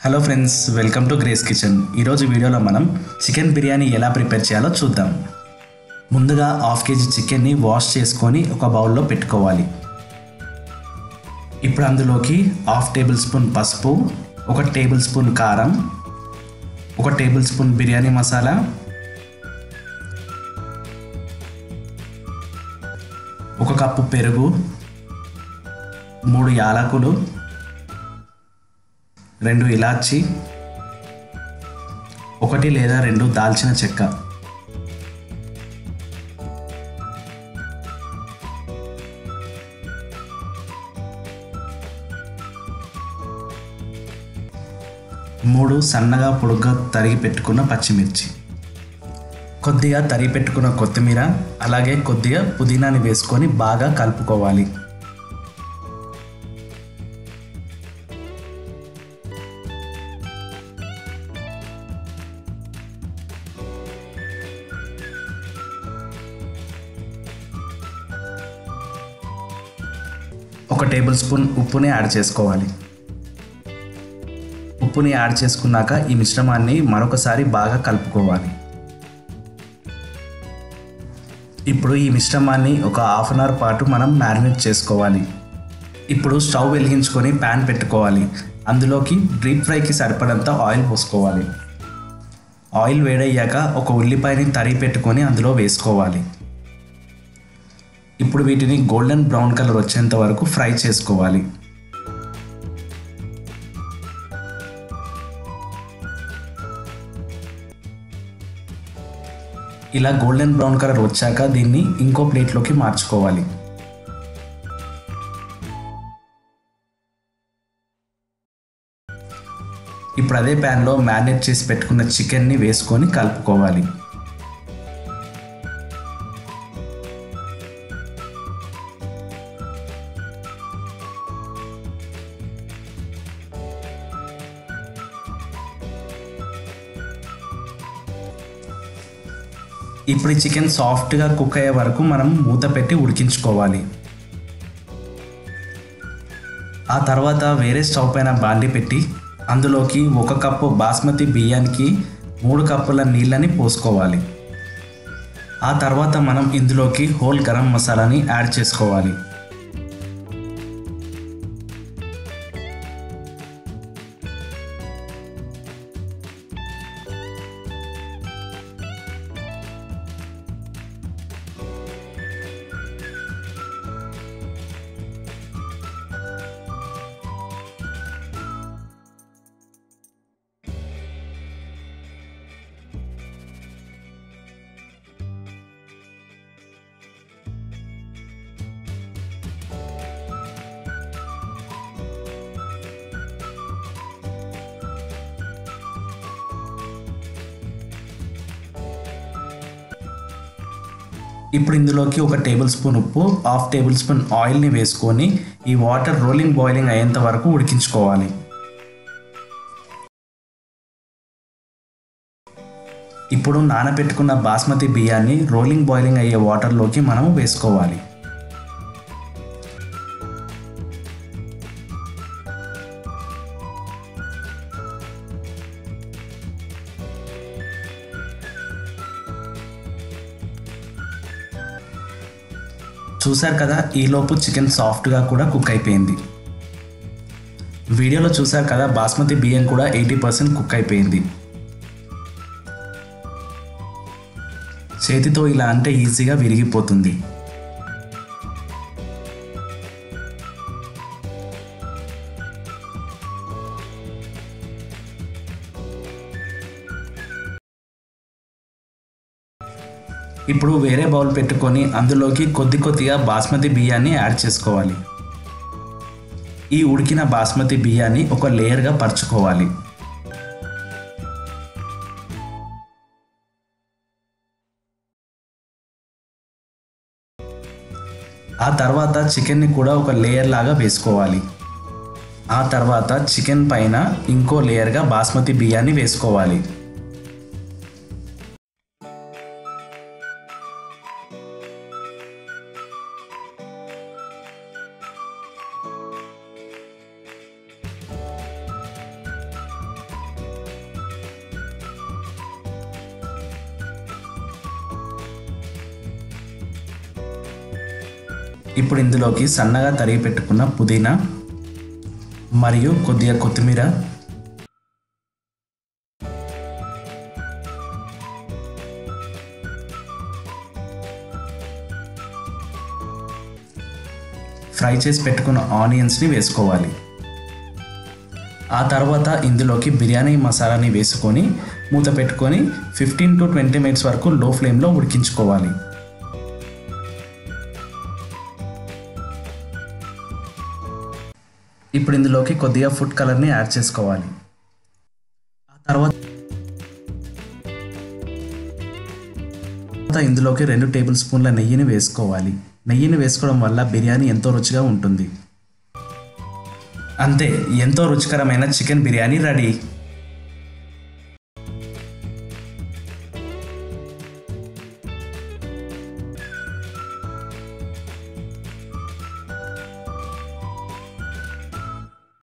hello friends welcome to Grace Kitchen ఈరోజు వీడియోలో మనం చికెన్ బిర్యానీ ఎలా ప్రిపేర్ చేయాలో చూద్దాం ముందుగా హాఫ్ కేజీ చికెన్ని వాష్ చేసుకొని ఒక బౌల్లో పెట్టుకోవాలి ఇప్పుడు అందులోకి హాఫ్ టేబుల్ స్పూన్ పసుపు ఒక టేబుల్ స్పూన్ కారం ఒక టేబుల్ స్పూన్ బిర్యానీ మసాలా ఒక కప్పు పెరుగు మూడు యాలకులు రెండు ఇలాచి ఒకటి లేదా రెండు దాల్చిన చెక్క మూడు సన్నగా పొడుగ్గా తరిగి పెట్టుకున్న పచ్చిమిర్చి కొద్దిగా తరిగి పెట్టుకున్న కొత్తిమీర అలాగే కొద్దిగా పుదీనాని వేసుకొని బాగా కలుపుకోవాలి ఒక టేబుల్ స్పూన్ ఉప్పుని యాడ్ చేసుకోవాలి ఉప్పుని యాడ్ చేసుకున్నాక ఈ మిశ్రమాన్ని మరొకసారి బాగా కలుపుకోవాలి ఇప్పుడు ఈ మిశ్రమాన్ని ఒక హాఫ్ అన్ అవర్ పాటు మనం మ్యారినేట్ చేసుకోవాలి ఇప్పుడు స్టవ్ వెలిగించుకొని ప్యాన్ పెట్టుకోవాలి అందులోకి డీప్ ఫ్రైకి సరిపడంత ఆయిల్ పోసుకోవాలి ఆయిల్ వేడయ్యాక ఒక ఉల్లిపాయని తరిగి పెట్టుకొని అందులో వేసుకోవాలి ఇప్పుడు వీటిని గోల్డెన్ బ్రౌన్ కలర్ వచ్చేంత వరకు ఫ్రై చేసుకోవాలి ఇలా గోల్డెన్ బ్రౌన్ కలర్ వచ్చాక దీన్ని ఇంకో ప్లేట్లోకి మార్చుకోవాలి ఇప్పుడు అదే ప్యాన్లో మ్యారినేట్ చేసి పెట్టుకున్న చికెన్ని వేసుకొని కలుపుకోవాలి ఇప్పుడు ఈ చికెన్ సాఫ్ట్గా కుక్ అయ్యే వరకు మనం మూత పెట్టి ఉడికించుకోవాలి ఆ తర్వాత వేరే స్టవ్ పైన బాండి పెట్టి అందులోకి ఒక కప్పు బాస్మతి బియ్యానికి మూడు కప్పుల నీళ్ళని పోసుకోవాలి ఆ తర్వాత మనం ఇందులోకి హోల్ గరం మసాలాని యాడ్ చేసుకోవాలి ఇప్పుడు ఇందులోకి ఒక టేబుల్ స్పూన్ ఉప్పు హాఫ్ టేబుల్ స్పూన్ ఆయిల్ని వేసుకొని ఈ వాటర్ రోలింగ్ బాయిలింగ్ అయ్యేంత వరకు ఉడికించుకోవాలి ఇప్పుడు నానబెట్టుకున్న బాస్మతి బియ్యాన్ని రోలింగ్ బాయిలింగ్ అయ్యే వాటర్లోకి మనం వేసుకోవాలి చూశారు కదా ఈలోపు చికెన్ సాఫ్ట్గా కూడా కుక్ అయిపోయింది వీడియోలో చూశారు కదా బాస్మతి బియ్యం కూడా ఎయిటీ పర్సెంట్ కుక్ అయిపోయింది చేతితో ఇలా అంటే ఈజీగా విరిగిపోతుంది ఇప్పుడు వేరే బౌల్ పెట్టుకొని అందులోకి కొద్ది కొద్దిగా బాస్మతి బియ్యాన్ని యాడ్ చేసుకోవాలి ఈ ఉడికిన బాస్మతి బియ్యాన్ని ఒక లేయర్గా పరుచుకోవాలి ఆ తర్వాత చికెన్ని కూడా ఒక లేయర్ లాగా వేసుకోవాలి ఆ తర్వాత చికెన్ పైన ఇంకో లేయర్గా బాస్మతి బియ్యాన్ని వేసుకోవాలి ఇప్పుడు ఇందులోకి సన్నగా తరిగి పెట్టుకున్న పుదీనా మరియు కొద్దిగా కొత్తిమీర ఫ్రై చేసి పెట్టుకున్న ఆనియన్స్ని వేసుకోవాలి ఆ తర్వాత ఇందులోకి బిర్యానీ మసాలాని వేసుకొని మూత పెట్టుకొని ఫిఫ్టీన్ టు ట్వంటీ మినిట్స్ వరకు లో ఫ్లేమ్లో ఉడికించుకోవాలి ఇప్పుడు ఇందులోకి కొద్దిగా ఫుడ్ కలర్ని యాడ్ చేసుకోవాలి ఆ తర్వాత ఇందులోకి రెండు టేబుల్ స్పూన్ల నెయ్యిని వేసుకోవాలి నెయ్యిని వేసుకోవడం వల్ల బిర్యానీ ఎంతో రుచిగా ఉంటుంది అంతే ఎంతో రుచికరమైన చికెన్ బిర్యానీ రెడీ